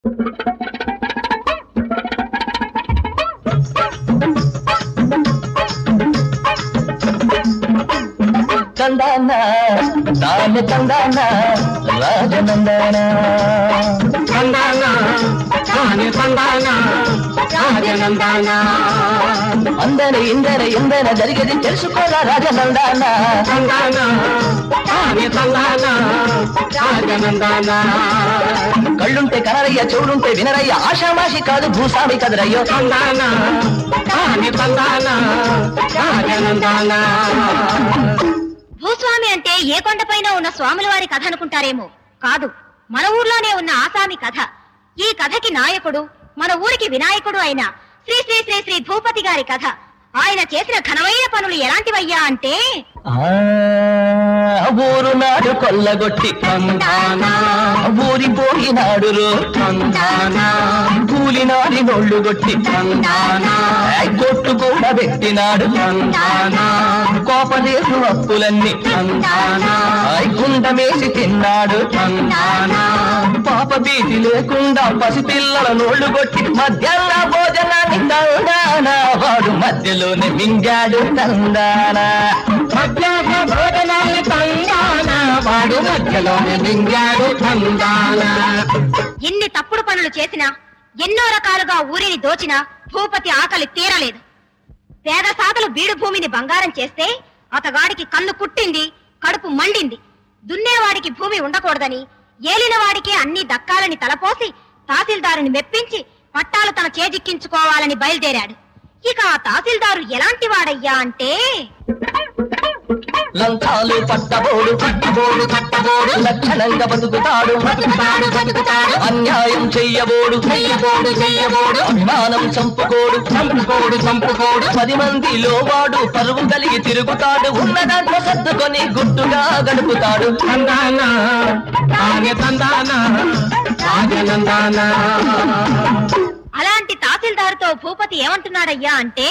తందాన తాను తందాన రాజనందన తందాన కాని తందాన రాజనందాన అందరి ఇందర ఇందర జరిగేది తెలుసుకోరా రాజనందన తందాన కాని తందాన రాజనందాన కళ్ళుంటే కనరయ్య చెవులుంటే వినరయ్య ఆషామాషి కాదు భూస్వామి కదరయ్యో తందాన కాని తందాన రాజనందాన భూస్వామి అంటే ఏ కొండపైన ఉన్న స్వాముల వారి కథ అనుకుంటారేమో కాదు మన ఊర్లోనే ఉన్న ఆసామి కథ ఈ కథకి నాయకుడు మన ఊరికి వినాయకుడు అయిన శ్రీ శ్రీ శ్రీ శ్రీ భూపతి గారి కథ ఆయన చేసిన ఘనమైన పనులు ఎలాంటివయ్యా అంటే ఆ, ఊరు నాడు కొల్లగొట్టి తందాన ఊరి పోయినాడు రో తందాన కూలినాడి నోళ్ళు కొట్టి తందాన ఏయ్, కొట్టు కూడా పెట్టినాడు తందాన కోపదేశు అప్పులన్నీ తందాన ఆయ్, కుండమేసి తిన్నాడు తందాన పాప భీతి లేకుండా పసిపిల్లల నోళ్లు కొట్టి మధ్యాహ్న భోజనాన్ని తందాన వాడు మధ్యలోనే మింగాడు తందాన మధ్యాహ్న భోజనాన్ని తందాన వాడు మధ్యలోనే మింగాడు తందాన ఎన్ని తప్పుడు పనులు చేసినా ఎన్నో రకాలుగా ఊరిని దోచినా భూపతి ఆకలి తీరలేదు పేద సాతలు బీడు భూమిని బంగారం చేస్తే అతగాడికి కన్ను కుట్టింది కడుపు మండింది దున్నేవాడికి భూమి ఉండకూడదని ఏలిన వాడికే అన్ని దక్కాలని తలపోసి తహసీల్దారుని మెప్పించి పట్టాలు తన చేజిక్కించుకోవాలని బయలుదేరాడు ఇక ఆ తహసీల్దారు ఎలాంటి వాడయ్యా అంటే లంచాలు పట్టబోడు పట్టబోడు పట్టబోడు లక్షణంగా బతుకుతాడు బతుకుతాడు బతుకుతాడు అన్యాయం చెయ్యబోడు చెయ్యబోడు చెయ్యబోడు అభిమానం చంపుకోడు చంపుకోడు చంపుకోడు పది మందిలో వాడు పరువు కలిగి తిరుగుతాడు ఉన్న దాంట్లో సర్దుకొని గుట్టుగా గడుపుతాడు తందాన ఆమె తందాన రాజనందాన అలాంటి తహసీల్దారుతో భూపతి ఏమంటున్నాడయ్యా అంటే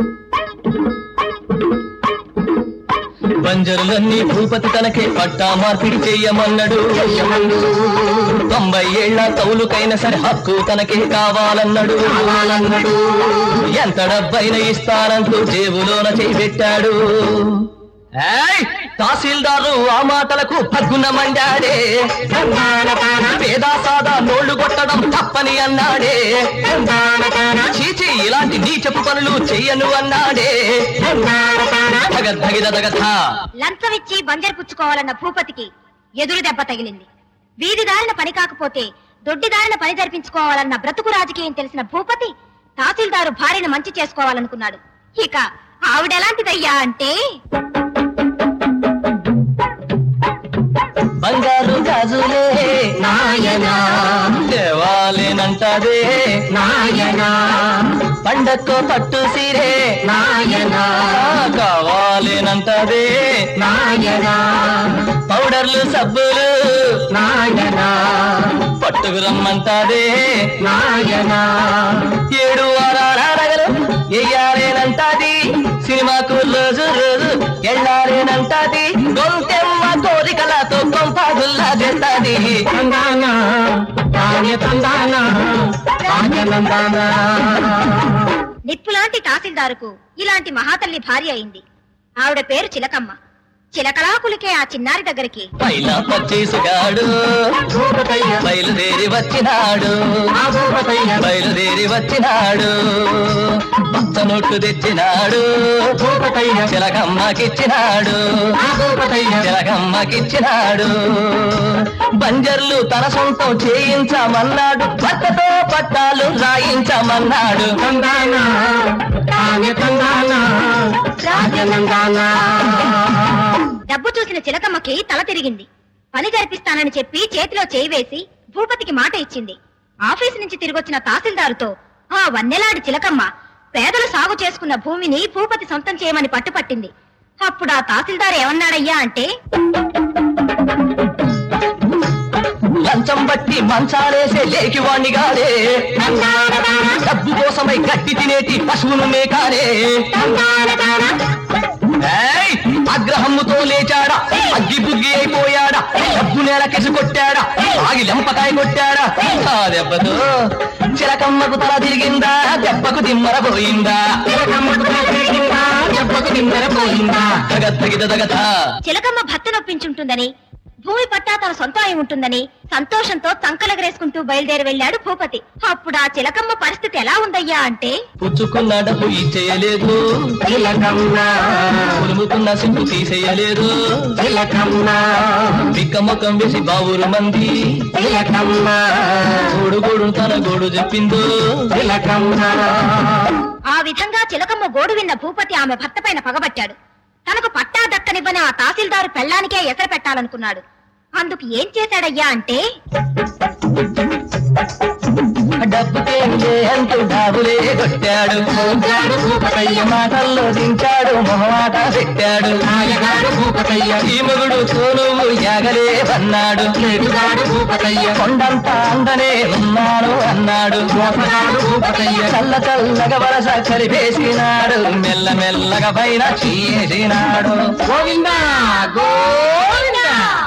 బంజరులన్నీ భూపతి తనకే పట్టా మార్పిడి చెయ్యమన్నాడు తొంభై ఏళ్ల కౌలుకైన సరే హక్కు తనకే కావాలన్నాడు కావాలన్నాడు ఎంత డబ్బైన ఇస్తానంటూ జేబులోన చేయి పెట్టాడు ఏయ్! తహసీల్దారు ఆ మాటలకు పగ్గున మండాడే తందాన తాన పేదా సాదా నోళ్లు కొట్టడం తప్పని అన్నాడే తందాన తాన చీచి ఇలాంటి నీచపు పనులు చెయ్యను అన్నాడే తందాన తాన ధగ దగధ లంచమిచ్చి బంజరు పుచ్చుకోవాలన్న భూపతికి ఎదురు దెబ్బ తగిలింది వీధి దారిన పని కాకపోతే దొడ్డి దారిన పని జరిపించుకోవాలన్న బ్రతుకు రాజకీయం తెలిసిన భూపతి తహసీల్దారు భార్యను మంచి చేసుకోవాలనుకున్నాడు ఇక ఆవిడెలాంటిదయ్యా అంటే బంగారు గాజులే నాయనా దేవాలేనంటదే నాయనా పండక్కో పట్టు సీరే నాయనా కావాలేనంటదే నాయనా పౌడర్లు సబ్బులు నాయనా పట్టుకు రమ్మంటాదే నాయనా ఏడు వారాల నగలు ఎయ్యాలేనంటాది సినిమాకు రోజు రోజు ఎళ్ళాలేనంటాది గొంతెమ్మ కోరికలతో కొంపాగుల్లా చేస్తాది తందాన తానే తందాన రాజనందాన నిప్పులాంటి తహసీల్దారుకు ఇలాంటి మహాతల్లి భార్య అయింది ఆవిడ పేరు చిలకమ్మ చిలకలాకులకే ఆ చిన్నారి దగ్గరికి పైలా పచ్చేసుగాడు భూపతయ్య బయలుదేరి వచ్చినాడు ఆ భూపతయ్య బయలుదేరి వచ్చినాడు పచ్చ నోట్లు తెచ్చినాడు భూపతయ్య చిలకమ్మకిచ్చినాడు ఆ భూపతయ్య చిలకమ్మకిచ్చినాడు బంజర్లు తన సొంతం చేయించమన్నాడు భర్తతో పట్టాలు రాయించమన్నాడు తందాన తానే తందాన రాజనందాన డబ్బు చూసిన చిలకమ్మకి తల తిరిగింది పని జరిపిస్తానని చెప్పి చేతిలో చేయి వేసి భూపతికి మాట ఇచ్చింది ఆఫీసు నుంచి తిరిగొచ్చిన తహసీల్దారుతో ఆ వన్నెలాడి చిలకమ్మ పేదలు సాగు చేసుకున్న భూమిని భూపతి సొంతం చేయమని పట్టుపట్టింది అప్పుడు ఆ తహసీల్దార్ ఏమన్నాడయ్యా అంటే లంచం బట్టి మంచాలేసే లేకివాణ్ణి గాడే తందాన తాన డబ్బు కోసమై గట్టి తినేటి పశువును మేకాడే తందాన తాన ఏయ్! ఆగ్రహముతో లేచాడా అగ్గి బుగ్గి అయిపోయాడా డబ్బు నేల కెసి కొట్టాడా ఆగి లెంపకాయ కొట్టాడా ఆ దెబ్బతో చిలకమ్మకు తల తిరిగిందా దెబ్బకు దిమ్మర పోయిందా తిలకమ్మకు తిరిగిందా దెబ్బకు నిమ్మర పోయిందా తగత్తగిద తగత చిలకమ్మ భర్త నొప్పించుంటుందని భూమి పట్టా తన సొంతం అయి ఉంటుందని సంతోషంతో చంకలెగరేసుకుంటూ బయలుదేరి వెళ్ళాడు భూపతి అప్పుడు ఆ చిలకమ్మ పరిస్థితి ఎలా ఉందయ్యా అంటే పుచ్చుకున్న డబ్బు ఇచ్చేయలేదు తిలకమ్మ ఉరుముకున్న సింపు తీసేయలేదు తిలకమ్మ పిక్క ముఖం వేసి బావురు మంది తిలకమ్మ గోడు గోడు తన గోడు చెప్పిందో తిలకమ్మ ఆ విధంగా చిలకమ్మ గోడు విన్న భూపతి ఆమె భర్త పైన పగబట్టాడు తనకు పట్టా దక్కనివ్వని ఆ తహసీల్దారు పెళ్ళానికే ఎసరు పెట్టాలనుకున్నాడు అందుకు ఏం చేశాడయ్యా అంటే డబ్బుకేంలే అంటూ డాబులే కొట్టాడు గాడు భూపతయ్య మాటల్లో దించాడు మొహమాట పెట్టాడు మాయగాడు భూపతయ్య ఈ మగుడు సోనువు యాగలే అన్నాడు లేటుగాడు భూపతయ్య కొండంత అందనే ఉన్నాను అన్నాడు మోసగాడు భూపతయ్య చల్ల చల్లగా వరస కలిపేసినాడు మెల్ల మెల్లగా పైన చేసినాడు గోవిందా గోవిందా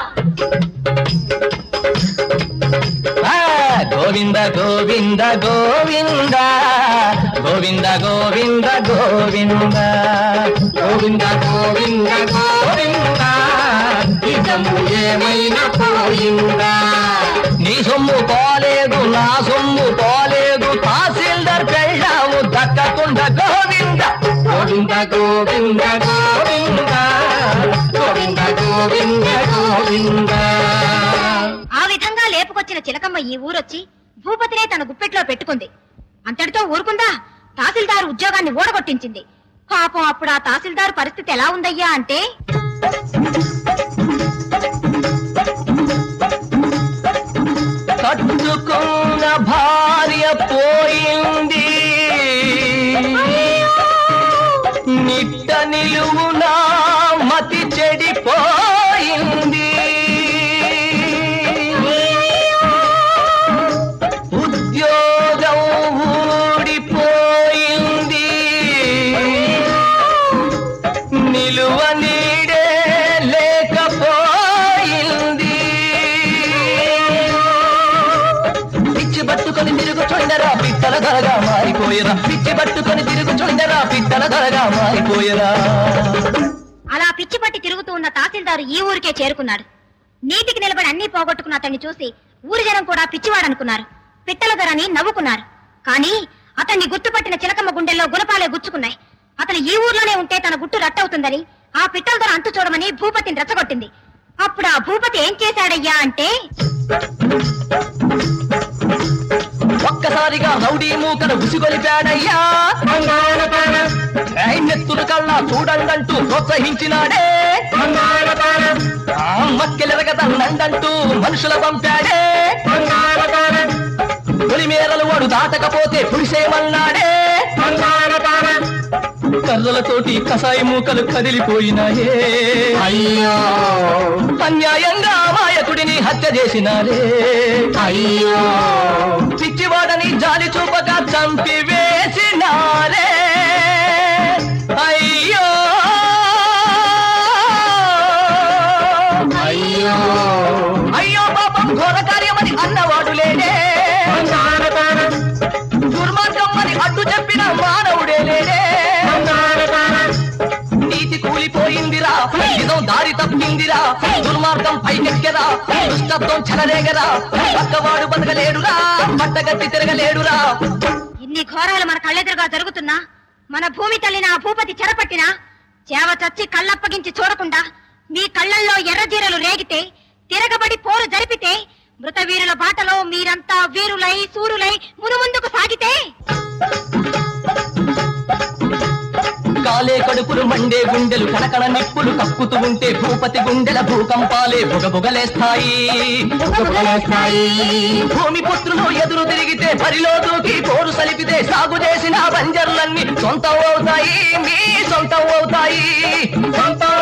ఆ, గోవింద గోవింద గోవింద గోవింద గోవింద గోవింద గోవింద గోవింద గోవింద నిజము ఏమైనా పోయిందా నీ సొమ్ము పోలేదు నా సొమ్ము పోలేదు తహసీల్దార్ పెళ్ళాము దక్కకుండా గోవింద గోవింద గోవింద గోవింద గోవింద గోవింద గోవింద ఆ విధంగా లేపుకొచ్చిన చిలకమ్మ ఈ ఊరొచ్చి భూపతినే తన గుప్పెట్లో పెట్టుకుంది అంతటితో ఊరుకుందా తహసీల్దారు ఉద్యోగాన్ని ఊడగొట్టించింది పాపం అప్పుడు ఆ తహసీల్దారు పరిస్థితి ఎలా ఉందయ్యా అంటే కట్టుకున్న భార్య పోయింది నిట్ట నిలువునా మతి చెడిపోయింది ఉద్యోగం ఊడిపోయింది నిలువ నీడే లేకపోయింది పిచ్చి పట్టుకొని తిరుగుచుండరా పిట్టల ధరగా మారిపోయరా పిచ్చి పట్టుకొని తిరుగుచుండరా పిట్టల ధరగా మారిపోయరా అలా పిచ్చి పట్టి తిరుగుతూ ఉన్న తహసీల్దారు ఈ ఊరికే చేరుకున్నాడు నీటికి నిలబడి అన్ని పోగొట్టుకున్న అతన్ని చూసి ఊరి జనం కూడా పిచ్చివాడనుకున్నారు పిట్టల ధరని నవ్వుకున్నారు కానీ అతన్ని గుర్తుపట్టిన చిలకమ్మ గుండెల్లో గుణపాలే గుచ్చుకున్నాయి అతను ఈ ఊర్లోనే ఉంటే తన గుట్టు రట్టవుతుందని ఆ పిట్టల ధర అంతు చూడమని భూపతిని రెచ్చగొట్టింది అప్పుడు ఆ భూపతి ఏం చేశాడయ్యా అంటే ఒక్కసారిగా రౌడీ మూకను ఉసిగొలిపాడయ్యా మంగళతాన ఏయ్ నెత్తులు కల్లా చూడండంటూ ప్రోత్సహించినాడే మంగళతాన ఆ మక్కెలెరగదన్నండంటూ మనుషుల పంపాడే మంగళతాన పొలిమేరలు వాడు దాటకపోతే పుడిసేమన్నాడే మంగళతాన కర్రలతోటి కసాయి మూకలు కదిలిపోయినాయే అయ్యో అన్యాయంగా అమాయకుడిని హత్య చేసినారే అయ్యో పిచ్చివాడని జాలి చూపక చంపి వేసినారే అయ్యో అయ్యో అయ్యో పాపం ఘోర కార్యమని అన్నవాడు లేడే మంగళతాన దుర్మార్గం అని అడ్డు చెప్పిన మానవుడే లేడే మంగళతాన నీతి కూలిపోయిందిరా నిజం దారి తప్పిందిరా దుర్మార్గం పైకెక్కెరా దుష్టత్వం చెలరేగరా పక్కవాడు బతకలేడురా పట్టగట్టి తిరగలేడురా ఇన్ని ఘోరాలు మన కళ్ళెదురుగా జరుగుతున్నా మన భూమి తల్లిన ఆ భూపతి చెరపట్టినా చేవ చచ్చి కళ్ళప్పగించి చూడకుండా మీ కళ్ళల్లో ఎర్రజీరలు రేగితే తిరగబడి పోరు జరిపితే మృత వీరుల బాటలో మీరంతా వీరులై సూరులై మునుముందుకు సాగితే కాలే కడుపులు మండే గుండెలు కనకన నిప్పులు కక్కుతూ ఉంటే భూపతి గుండెల భూకంపాలే బుగబుగలేస్తాయి ఉపకులేస్తాయి భూమి పుత్రులు ఎదురు తిరిగితే బరిలో దూకి పోరు సలిపితే సాగు చేసిన బంజర్లన్నీ సొంతం అవుతాయి మీ సొంతం అవుతాయి సొంతం